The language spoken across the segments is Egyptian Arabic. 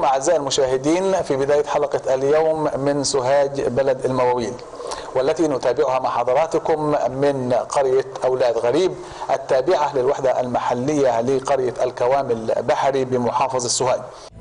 أعزائي المشاهدين في بداية حلقة اليوم من سوهاج بلد المواويل والتي نتابعها مع حضراتكم من قرية أولاد غريب التابعة للوحدة المحلية لقرية الكوامل بحري بمحافظة سوهاج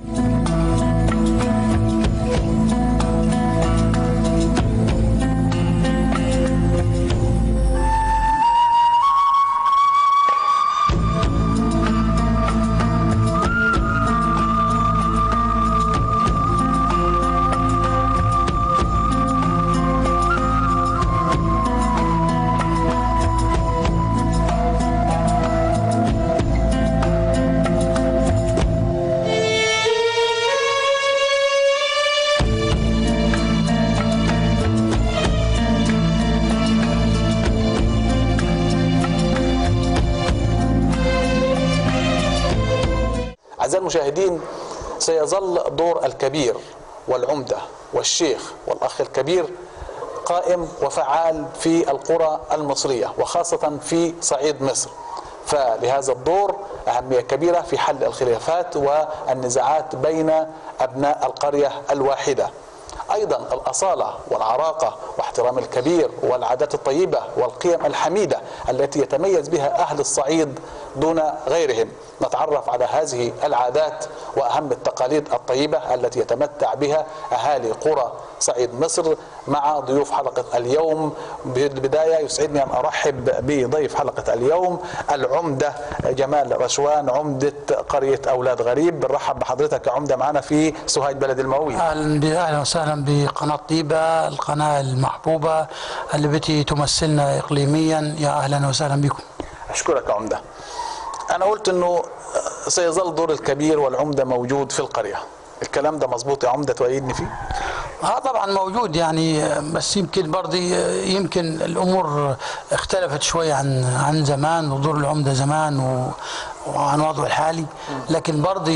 أعزائي المشاهدين سيظل دور الكبير والعمدة والشيخ والأخ الكبير قائم وفعال في القرى المصرية وخاصة في صعيد مصر فلهذا الدور أهمية كبيرة في حل الخلافات والنزاعات بين أبناء القرية الواحدة ايضا الاصاله والعراقه واحترام الكبير والعادات الطيبه والقيم الحميده التي يتميز بها اهل الصعيد دون غيرهم نتعرف على هذه العادات واهم التقاليد الطيبه التي يتمتع بها اهالي قرى صعيد مصر مع ضيوف حلقه اليوم بالبدايه يسعدني ان ارحب بضيف حلقه اليوم العمده جمال رشوان عمده قريه اولاد غريب بنرحب بحضرتك يا عمده معنا في سوهاج بلد المواويل اهلا اهلا وسهلا بقناه طيبه القناه المحبوبه التي تمثلنا اقليميا يا اهلا وسهلا بكم اشكرك يا عمده انا قلت انه سيظل دور الكبير والعمده موجود في القريه الكلام ده مظبوط يا عمده تؤيدني فيه اه طبعا موجود يعني بس يمكن برضه يمكن الامور اختلفت شويه عن عن زمان ودور العمده زمان و وعن وضعه الحالي لكن برضه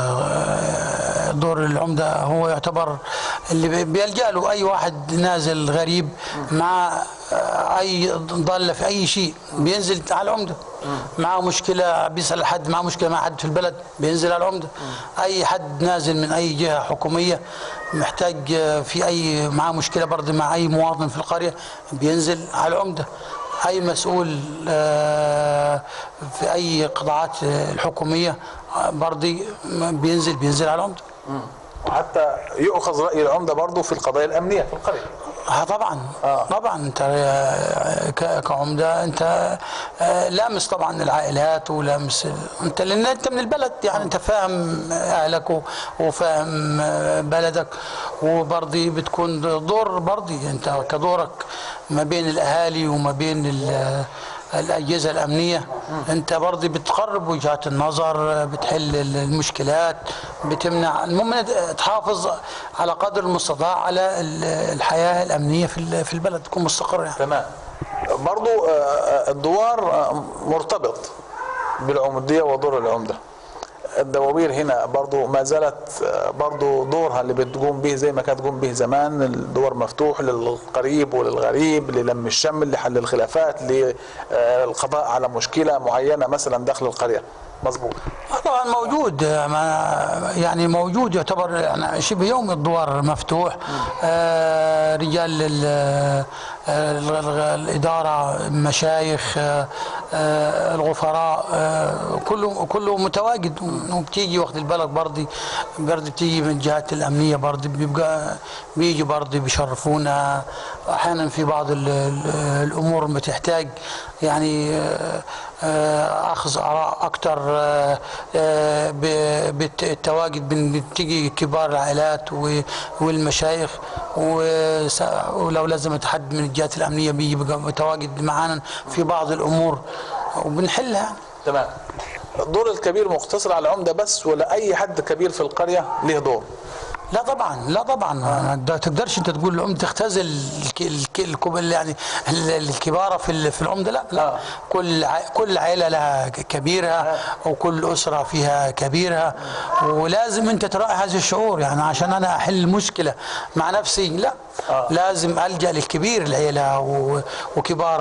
دور العمده هو يعتبر اللي بيلجا له اي واحد نازل غريب مع اي ضاله في اي شيء بينزل على العمده معه مشكله بيسال حد معه مشكله مع حد في البلد بينزل على العمده اي حد نازل من اي جهه حكوميه محتاج في اي معاه مشكله برضه مع اي مواطن في القريه بينزل على العمده اي مسؤول في اي قطاعات الحكوميه برضه بينزل بينزل على العمده وحتى يؤخذ راي العمده برضه في القضايا الامنيه في القريه اه طبعا آه. طبعا انت كعمده انت لامس طبعا العائلات ولامس انت لان انت من البلد يعني انت فاهم اهلك وفاهم بلدك وبرضه بتكون دور برضه انت كدورك ما بين الاهالي وما بين الاجهزه الامنيه انت برضه بتقرب وجهات النظر بتحل المشكلات بتمنع المهم تحافظ على قدر المستطاع على الحياه الامنيه في في البلد تكون مستقره يعني تمام برضه الدوار مرتبط بالعموديه ودور العمده الدواوير هنا برضو ما زالت برضو دورها اللي بتقوم به زي ما كانت تقوم به زمان الدور مفتوح للقريب وللغريب للم الشمل لحل الخلافات للقضاء على مشكلة معينة مثلا داخل القرية مظبوط طبعا موجود يعني موجود يعتبر يعني شبه يوم الدوار مفتوح آه رجال الاداره مشايخ آه الغفراء آه كله كله متواجد وبتيجي وقت البلد برضه برضه بتيجي من الجهات الامنيه برضه بيبقى بيجي برضه بيشرفونا احيانا في بعض الامور بتحتاج يعني اخذ اراء اكثر بالتواجد بتيجي كبار العائلات والمشايخ ولو لازمت حد من الجهات الامنيه بيجي متواجد معانا في بعض الامور وبنحلها تمام الدور الكبير مقتصر على العمده بس ولا اي حد كبير في القريه له دور لا طبعا لا طبعا ما تقدرش انت تقول العمده تختزل الك- الك- الكب يعني ال- الكباره في ال- في العمده لا لا آه. كل ع- كل عائله لها ك- كبيرها وكل اسره فيها كبيرها ولازم انت تراعي هذا الشعور يعني عشان انا احل مشكله مع نفسي لا آه. لازم الجا للكبير العيله و- وكبار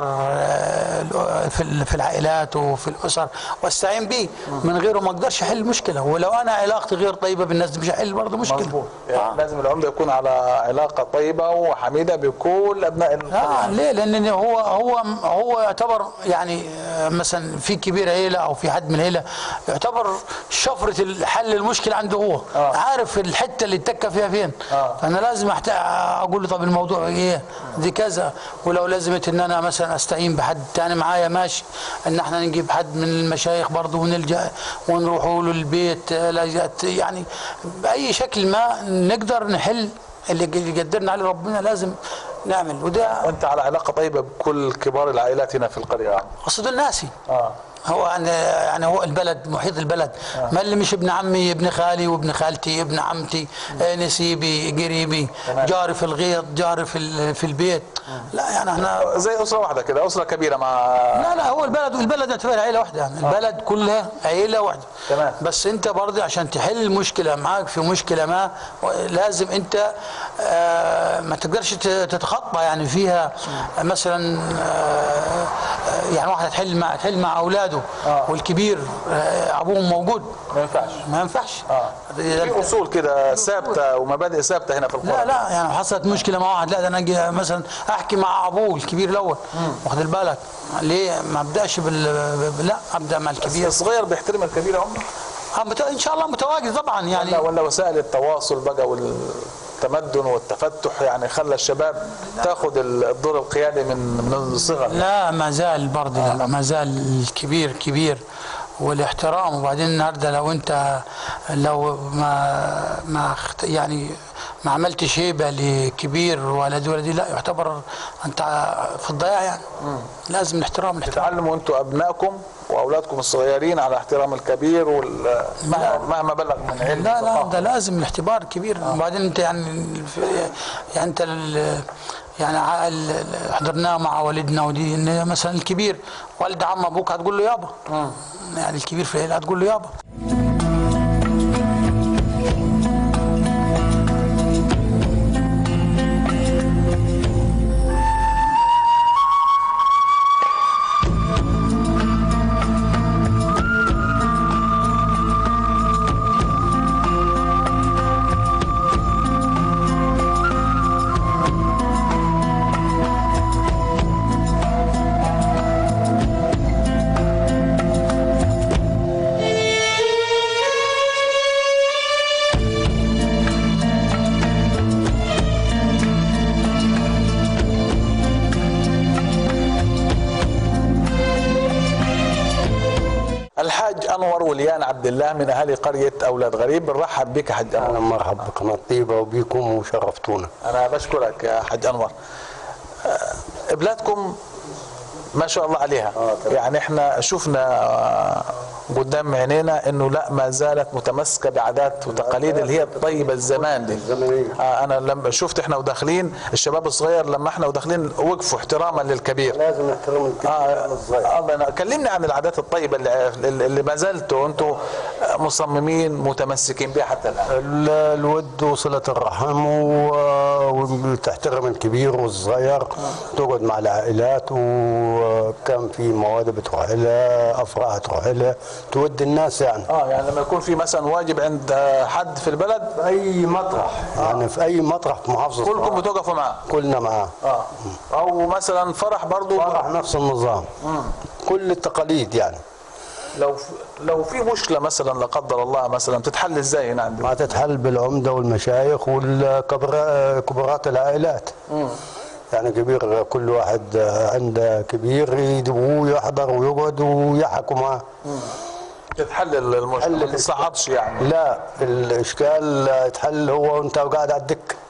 آه، في ال- في العائلات وفي الاسر واستعين به من غيره ما اقدرش احل مشكله ولو انا علاقتي غير طيبه بالناس دي مش هحل برضه مشكله مظبوط يعني آه. لازم العمده يكون على علاقه طيبه وحميده بكل ابناء آه القريه ليه؟ لان هو هو هو يعتبر يعني آه، مثلا في كبير عيله او في حد من العيله يعتبر شفره حل المشكله عنده هو آه. عارف الحته اللي اتكى فيها فين آه. فانا لازم أحت... اقول له طب الموضوع ايه دي كذا ولو لازمت ان انا مثلا استعين بحد تاني معايا ماشي ان احنا نجيب حد من المشايخ برضه ونلجا ونروحوا له البيت آه، لجأت- يعني باي شكل ما نقدر نحل اللي قدرنا عليه ربنا لازم نعمل وده وانت على علاقه طيبه بكل كبار العائلات هنا في القريه يعني. قصد الناسي اه هو يعني يعني هو البلد محيط البلد ما اللي مش ابن عمي ابن خالي وابن خالتي ابن عمتي آه، نسيبي قريبي تمام. جاري في الغيط جاري في ال- في البيت لا يعني احنا زي اسره واحده كده اسره كبيره مع لا لا هو البلد البلد يعتبر عيله واحده يعني البلد كلها عيله واحده تمام. بس انت برضه عشان تحل مشكله معاك في مشكله ما لازم انت آه ما تقدرش ت- تتخطى يعني فيها مثلا آه يعني واحد تحل مع تحل مع اولاده آه. والكبير آه ابوهم موجود ما ينفعش ما ينفعش اه في اصول كده ثابته ومبادئ ثابته هنا في القرى لا لا يعني لو حصلت مشكله مع واحد لا ده انا اجي مثلا احكي مع ابوه الكبير الاول واخد بالك ليه ما ابداش بال ب- لا ابدا مع الكبير الصغير بيحترم الكبير يا عمر آه، مت- ان شاء الله متواجد طبعا يعني ولا ولا وسائل التواصل بقى والتمدن والتفتح يعني خلى الشباب تاخذ الدور القيادي من من الصغر لا ما زال برضه لا ما زال الكبير كبير والاحترام وبعدين النهارده لو انت لو ما ما اخت- يعني ما عملتش هيبه لكبير ولد ولدي لا يعتبر انت في الضياع يعني لازم الاحترام الاحترام تعلموا انتم ابنائكم واولادكم الصغيرين على احترام الكبير وال مهما- مهما بلغ من علم لا لا وثقافة. ده لازم الاختبار كبير وبعدين انت يعني في- يعني انت ال- يعني ع- ال- حضرناه مع والدنا ودي ان مثلا الكبير والد عم ابوك هتقول له يابا يعني الكبير في العيله هتقول له يابا الحاج انور وليان عبد الله من اهالي قريه اولاد غريب بنرحب بك يا حاج انور اهلا مرحبا بقناه طيبه وبيكم وشرفتونا انا بشكرك يا حاج انور آه، بلادكم ما شاء الله عليها يعني احنا شفنا آه، قدام عينينا انه لا ما زالت متمسكه بعادات وتقاليد اللي هي الطيبه الزمان دي الزمنية. آه انا لما شفت احنا وداخلين الشباب الصغير لما احنا وداخلين وقفوا احتراما للكبير لازم نحترم الكبير آه والصغير الله ينور. كلمني عن العادات الطيبه اللي, اللي ما زلتوا انتم مصممين متمسكين بها حتى الان ال- الود وصلة الرحم و- وتحترم الكبير والصغير تقعد مع العائلات وكان في مواد بتروح لها افراح تروح لها تود الناس يعني اه يعني لما يكون في مثلا واجب عند حد في البلد في اي مطرح يعني في اي مطرح في محافظه كلكم صفاقس بتوقفوا معاه كلنا معاه اه او مثلا فرح برضو فرح نفس النظام كل التقاليد يعني لو في لو في مشكله مثلا لا قدر الله مثلا تتحل ازاي هنا عندكم؟ ما تتحل بالعمده والمشايخ والكبرات العائلات يعني كبير كل واحد عنده كبير يدعوه يحضر ويقعد ويحكوا معه تتحل المشكله ما الإشكال. تتصعدش يعني لا الاشكال يتحل هو وانت قاعد على الدك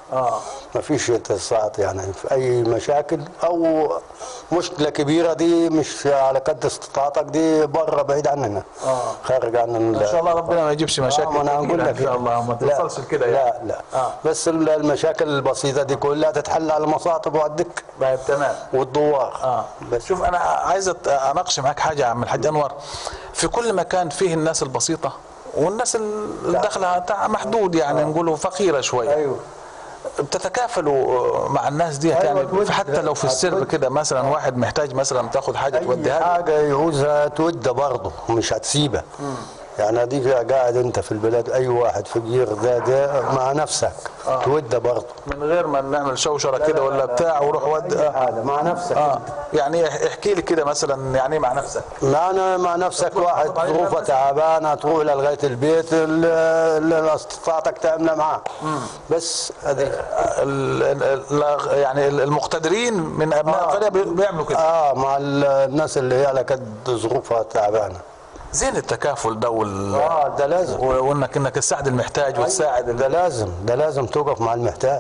اه ما فيش اتصالات يعني في اي مشاكل او مشكله كبيره دي مش على قد استطاعتك دي بره بعيد عننا آه. خارج عن ان شاء الله ربنا ما يجيبش مشاكل ما انا اقول كبيرة لك ان شاء الله ما لا، توصلش لكده يعني لا لا آه. بس ال- المشاكل البسيطه دي كلها تتحل على المصاطب والدك طيب تمام والدوار اه بس شوف انا عايز أت- اناقش معاك حاجه يا عم الحاج انور في كل مكان فيه الناس البسيطه والناس اللي دخلها تاع محدود يعني نقولوا فقيره شويه ايوه بتتكافلوا مع الناس دي أيوة، يعني تود- حتى لو في السر هتود. كده مثلا واحد محتاج مثلا تاخد حاجه اي توديها له حاجه يعوزها تودها برضه مش هتسيبها يعني اديك قاعد انت في البلاد اي واحد فقير ده ده مع نفسك تودها برضه من غير ما نعمل شوشره كده ولا بتاع وروح ود اي اه حاجه مع نفسك آه. يعني اح- احكي لي كده مثلا يعني إيه مع نفسك معنا مع نفسك واحد طبعاً ظروفه بس- تعبانه تروح لغايه البيت ال- اللي استطاعتك تعملها معاه بس هذه ال- ال- ال- يعني المقتدرين من ابناء آه. القريه بي- بيعملوا كده اه مع ال- الناس اللي هي على قد ظروفها تعبانه زين التكافل ده وال... اه ده لازم و- وانك انك تساعد المحتاج وتساعد ال- ده لازم ده لازم توقف مع المحتاج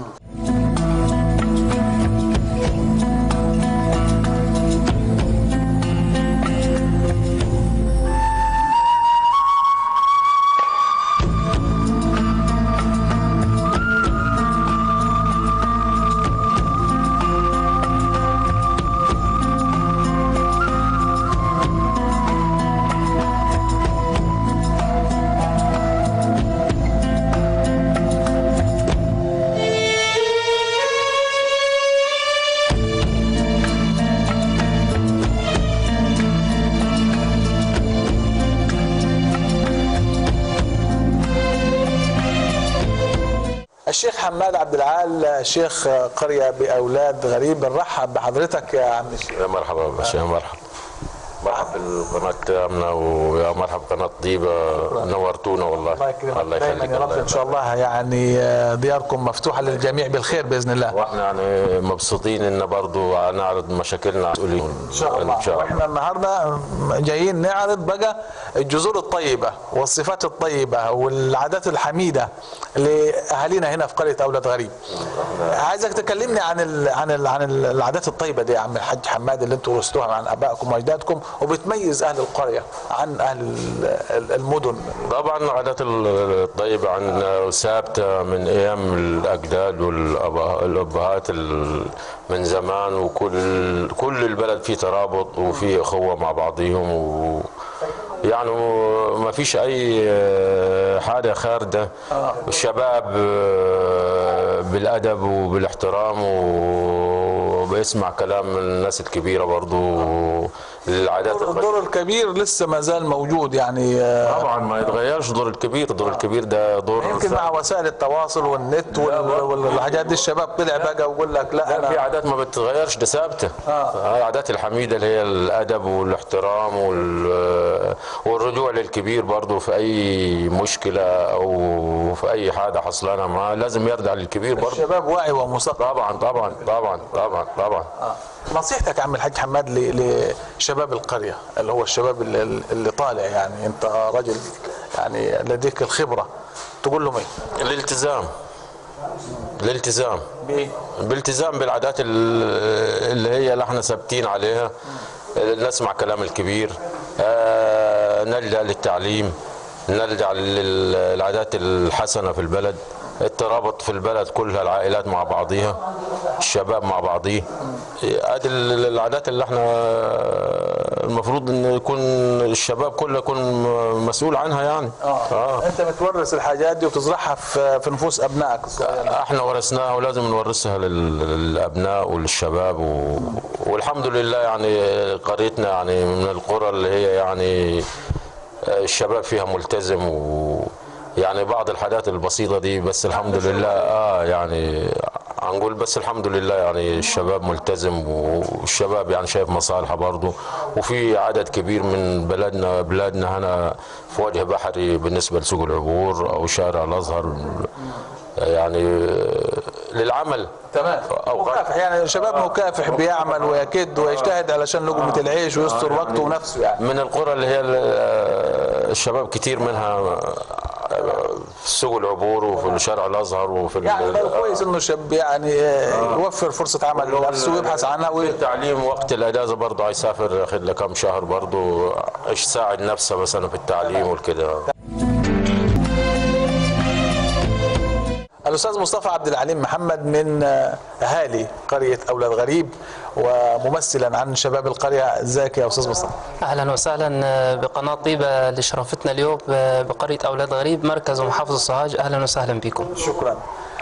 الشيخ حماد عبد العال شيخ قريه باولاد غريب بنرحب بحضرتك يا عم الشيخ يا مرحبا باشا يا مرحبا مرحبا بالقناة تامنا ويا مرحبا قناة طيبة نورتونا والله الله يكرمك الله دايما يخليك يا رب الله ان شاء الله يعني آه، دياركم مفتوحه للجميع بالخير باذن الله واحنا يعني مبسوطين ان برضو نعرض مشاكلنا على المسؤولين ان شاء الله ان شاء الله واحنا النهارده جايين نعرض بقى الجذور الطيبه والصفات الطيبه والعادات الحميده لاهالينا هنا في قريه اولاد غريب عايزك تكلمني عن ال عن ال عن ال- العادات الطيبه دي يا عم الحاج حماد اللي انتوا ورثتوها عن ابائكم واجدادكم وبتميز اهل القريه عن اهل ال- ال- المدن طبعا العادات الطيبة عندنا ثابتة من ايام الاجداد والابهات من زمان وكل كل البلد فيه ترابط وفيه اخوة مع بعضهم و يعني ما فيش اي حاجة خاردة الشباب بالادب وبالاحترام وبيسمع كلام الناس الكبيرة برضو العادات الطيبة. الدور الكبير لسه ما زال موجود يعني آه، طبعا ما يتغيرش دور الكبير دور الكبير ده دور يمكن مع وسائل التواصل والنت وال- والحاجات دي الشباب طلع بقى ويقول لك لا لا في انا عادات ما بتتغيرش ده ثابته آه. العادات الحميده اللي هي الادب والاحترام وال- والرجوع للكبير برضه في اي مشكله او في اي حاجه حصلانه معاه لازم يرجع للكبير برضه الشباب واعي ومثقف طبعا طبعا طبعا طبعا طبعا آه. نصيحتك يا عم الحاج حماد ل- لشباب القريه اللي هو الشباب اللي, اللي طالع يعني انت رجل يعني لديك الخبره تقول لهم ايه؟ الالتزام الالتزام بايه؟ بالالتزام بالعادات ال- اللي هي اللي احنا ثابتين عليها نسمع كلام الكبير آه، نلجا للتعليم نلجا لل- للعادات الحسنه في البلد الترابط في البلد كلها العائلات مع بعضيها الشباب مع بعضيه ادي ال- العادات اللي احنا المفروض ان يكون الشباب كله يكون مسؤول عنها يعني آه. انت بتورث الحاجات دي وتزرعها في في نفوس ابنائك الصغيرين احنا ورثناها ولازم نورثها لل- للابناء وللشباب و... والحمد لله يعني قريتنا يعني من القرى اللي هي يعني آه، الشباب فيها ملتزم و يعني بعض الحاجات البسيطة دي بس الحمد لله اه يعني هنقول بس الحمد لله يعني الشباب ملتزم والشباب يعني شايف مصالحه برضه وفي عدد كبير من بلدنا بلادنا هنا في وجه بحري بالنسبة لسوق العبور او شارع الازهر يعني للعمل تمام أو مكافح يعني شباب مكافح بيعمل ويكد ويجتهد علشان لقمة العيش ويستر وقته ونفسه يعني من القرى اللي هي ال- الشباب كتير منها سوق العبور وفي شارع الازهر وفي ال- يعني بقى كويس انه شاب يعني آه، يوفر فرصه عمل لنفسه ويبحث عنها في وي... التعليم وقت الاجازه برضه هيسافر ياخد له كام شهر برضه يساعد نفسه مثلا في التعليم والكده الاستاذ مصطفى عبد العليم محمد من آه، اهالي قريه اولاد غريب وممثلا عن شباب القريه ازيك يا استاذ مصطفى اهلا وسهلا بقناه طيبه اللي شرفتنا اليوم بقريه اولاد غريب مركز ومحافظه الصهاج اهلا وسهلا بكم شكرا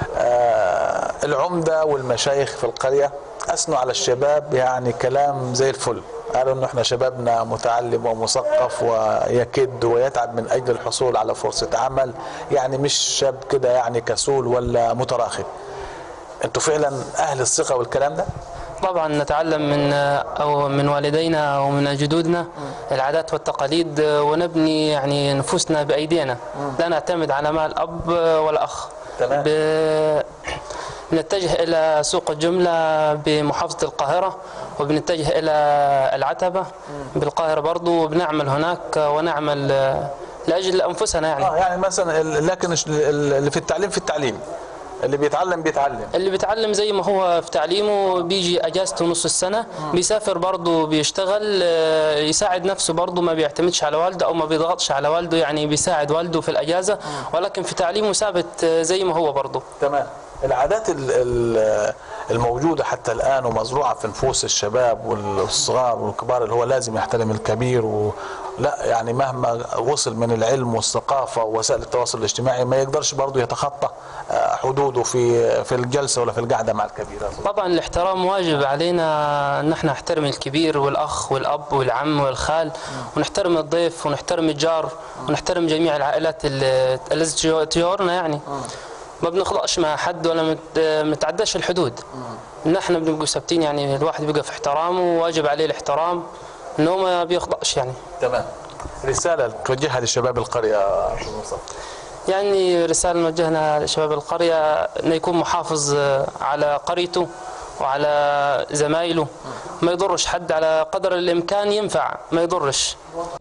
آه العمده والمشايخ في القريه اثنوا على الشباب يعني كلام زي الفل قالوا انه احنا شبابنا متعلم ومثقف ويكد ويتعب من اجل الحصول على فرصه عمل يعني مش شاب كده يعني كسول ولا متراخي انتوا فعلا اهل الثقه والكلام ده طبعا نتعلم من او من والدينا ومن جدودنا العادات والتقاليد ونبني يعني نفوسنا بايدينا لا نعتمد على مال اب ولا اخ تمام. ب... نتجه الى سوق الجمله بمحافظه القاهره وبنتجه الى العتبه بالقاهره برضو وبنعمل هناك ونعمل لاجل انفسنا يعني اه يعني مثلا ال- لكن الش- ال- اللي في التعليم في التعليم اللي بيتعلم بيتعلم اللي بيتعلم زي ما هو في تعليمه بيجي اجازته نص السنه بيسافر برضه بيشتغل آه، يساعد نفسه برضه ما بيعتمدش على والده او ما بيضغطش على والده يعني بيساعد والده في الاجازه ولكن في تعليمه ثابت آه، زي ما هو برضه تمام العادات ال- ال- الموجودة حتى الآن ومزروعة في نفوس الشباب والصغار والكبار اللي هو لازم يحترم الكبير و لا يعني مهما وصل من العلم والثقافة ووسائل التواصل الاجتماعي ما يقدرش برضه يتخطى آه، حدوده في في الجلسة ولا في القعدة مع الكبير طبعا الاحترام واجب علينا ان احنا نحترم الكبير والاخ والاب والعم والخال ونحترم الضيف ونحترم الجار ونحترم جميع العائلات اللي التي تجاورنا يعني ما بنخلقش مع حد ولا مت- متعداش الحدود ان احنا بنبقوا ثابتين يعني الواحد بيبقى في احترامه وواجب عليه الاحترام انه ما بيخطأش يعني تمام رسالة توجهها لشباب القرية يا أستاذ مصطفى. يعني رسالة نوجهنا لشباب القرية أنه يكون محافظ آه، على قريته وعلى زمايله ما يضرش حد على قدر الإمكان ينفع ما يضرش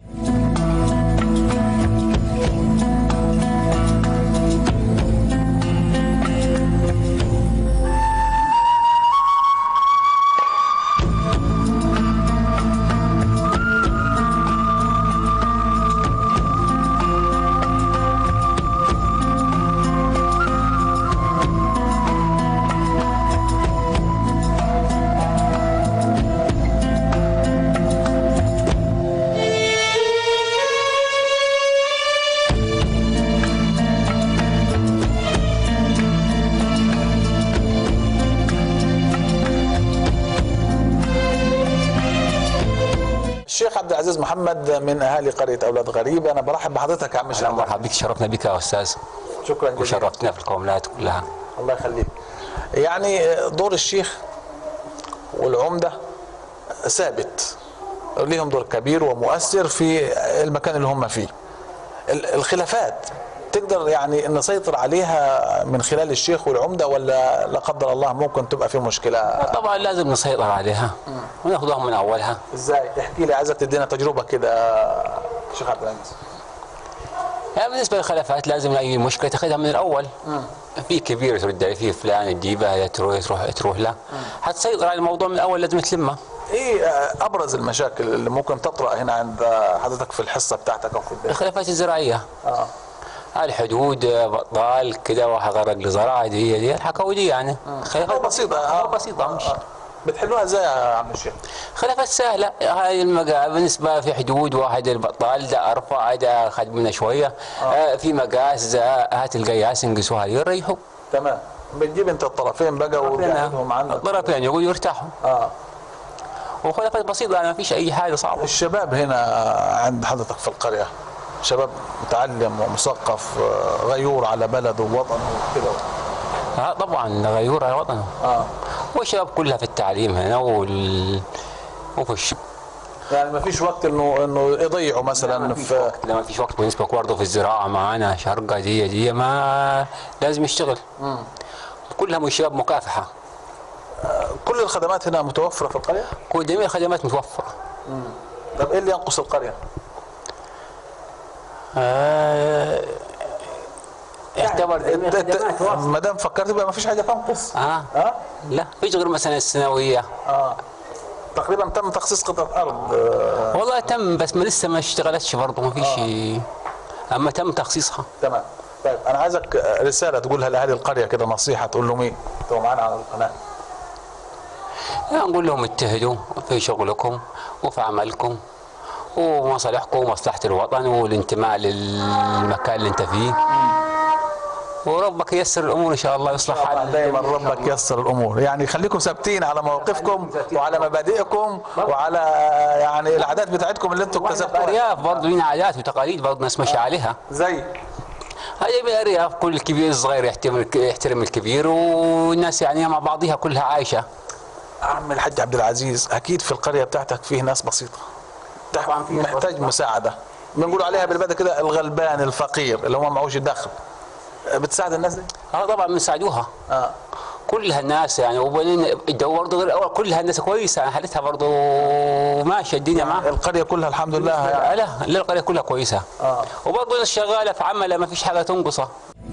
الشيخ عبد العزيز محمد من أهالي قرية أولاد غريب أنا برحب بحضرتك يا عم اهلا الشيخ مرحبا بك شرفنا بك يا استاذ شكرا جزيلا وشرفتنا في القوملات كلها الله يخليك يعني دور الشيخ والعمدة ثابت ليهم دور كبير ومؤثر في المكان اللي هم فيه ال- الخلافات تقدر يعني نسيطر عليها من خلال الشيخ والعمدة ولا لا قدر الله ممكن تبقى في مشكلة طبعا لازم نسيطر عليها وناخذها من اولها ازاي احكي لي عايزك تدينا تجربة كده شيخ عبد العزيز يعني بالنسبه للخلافات لازم اي مشكله تاخذها من الاول في كبير ترد عليه في فلان تجيبها هي تروح تروح تروح له حتسيطر على الموضوع من الاول لازم تلمها ايه ابرز المشاكل اللي ممكن تطرأ هنا عند حضرتك في الحصة بتاعتك او في البيت الخلافات الزراعيه اه الحدود بطال كذا واحد غرق لزراعه دي دي الحكاوي دي يعني خلافات بسيطة آه، آه. بسيطه مش آه. بتحلوها ازاي يا عم الشيخ؟ خلافات سهلة هاي المقا بالنسبة في حدود واحد البطال ده أرفع ده أخذ منه شوية آه. في مقاس آه، هات القياس انقسوها يريحوا تمام بتجيب انت الطرفين بقى وتقعدهم عندك الطرفين يقولوا يرتاحوا اه وخلافات بسيطة يعني ما فيش أي حاجة صعبة الشباب هنا عند حضرتك في القرية شباب متعلم ومثقف آه، غيور على بلده ووطنه وكده آه طبعا غيور على وطنه اه والشباب كلها في التعليم هنا وال... وفي الش... يعني ما فيش وقت انه انه يضيعوا مثلا في لا ما فيش وقت بالنسبة برضه في الزراعة معانا شرقة دي دي ما لازم يشتغل كلها الشباب مكافحة كل الخدمات هنا متوفرة في القرية كل جميع الخدمات متوفرة طب ايه اللي ينقص القرية؟ آه، يعتبر الت- الت- ما دام فكرت يبقى ما فيش حاجه تنقص اه اه لا فيش غير مثلا الثانويه اه تقريبا تم تخصيص قطعه ارض آه. والله تم بس ما لسه ما اشتغلتش برضه ما فيش اما تم تخصيصها تمام طيب انا عايزك آه، رساله تقولها لاهالي القريه كده نصيحه تقول لهم ايه؟ انتوا معانا على القناه يعني نقول لهم اجتهدوا في شغلكم وفي عملكم ومصالحكم ومصلحة الوطن والانتماء للمكان اللي انت فيه وربك ييسر الامور ان شاء الله يصلح حال دايما ربك ييسر الامور يعني خليكم ثابتين على مواقفكم وعلى مبادئكم وعلى آه، يعني العادات بتاعتكم اللي انتم اكتسبتوها الارياف برضه لنا عادات وتقاليد برضه ناس ماشيه عليها زي هي بالارياف كل كبير الصغير يحترم يحترم الكبير والناس يعني مع بعضها كلها عايشه عم الحاج عبد العزيز اكيد في القريه بتاعتك فيه ناس بسيطه طبعا في ناس محتاج مساعده بنقول عليها بالبلد كده الغلبان الفقير اللي هو معهوش دخل بتساعد الناس دي اه طبعا بنساعدوها اه كلها الناس يعني وبعدين الجو برضه غير الاول كلها الناس كويسه يعني حالتها برضه ماشيه الدنيا معاها القريه كلها الحمد لله يعني لا لا القريه كلها كويسه آه. وبرضه الناس شغاله في عملها ما فيش حاجه تنقصها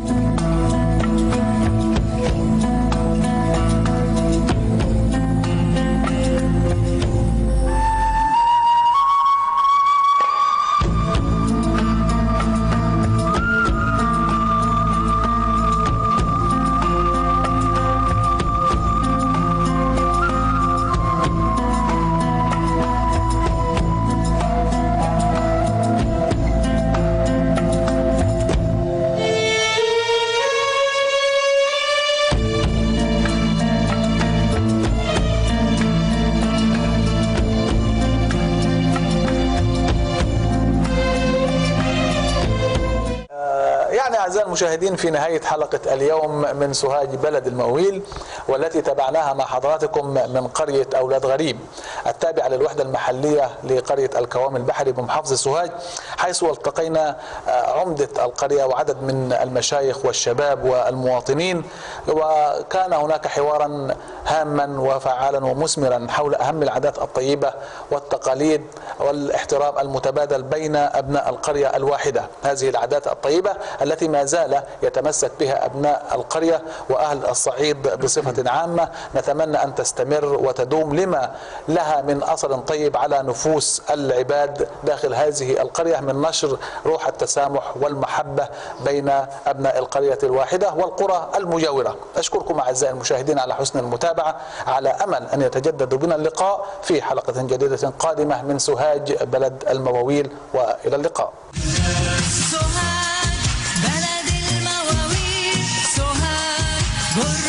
يعني أعزائي المشاهدين في نهاية حلقة اليوم من سوهاج بلد المويل والتي تابعناها مع حضراتكم من قرية أولاد غريب التابعة للوحدة المحلية لقرية الكوام البحري بمحافظة سوهاج حيث التقينا عمدة القرية وعدد من المشايخ والشباب والمواطنين وكان هناك حوارا هاما وفعالا ومثمرا حول أهم العادات الطيبة والتقاليد والاحترام المتبادل بين أبناء القرية الواحدة هذه العادات الطيبة التي ما زال يتمسك بها أبناء القرية وأهل الصعيد بصفة عامة نتمنى أن تستمر وتدوم لما لها من أثر طيب على نفوس العباد داخل هذه القرية من نشر روح التسامح والمحبة بين أبناء القرية الواحدة والقرى المجاورة أشكركم أعزائي المشاهدين على حسن المتابعة على أمل أن يتجدد بنا اللقاء في حلقة جديدة قادمة من سوهاج بلد المواويل وإلى اللقاء سوهاج بلد المواويل سوهاج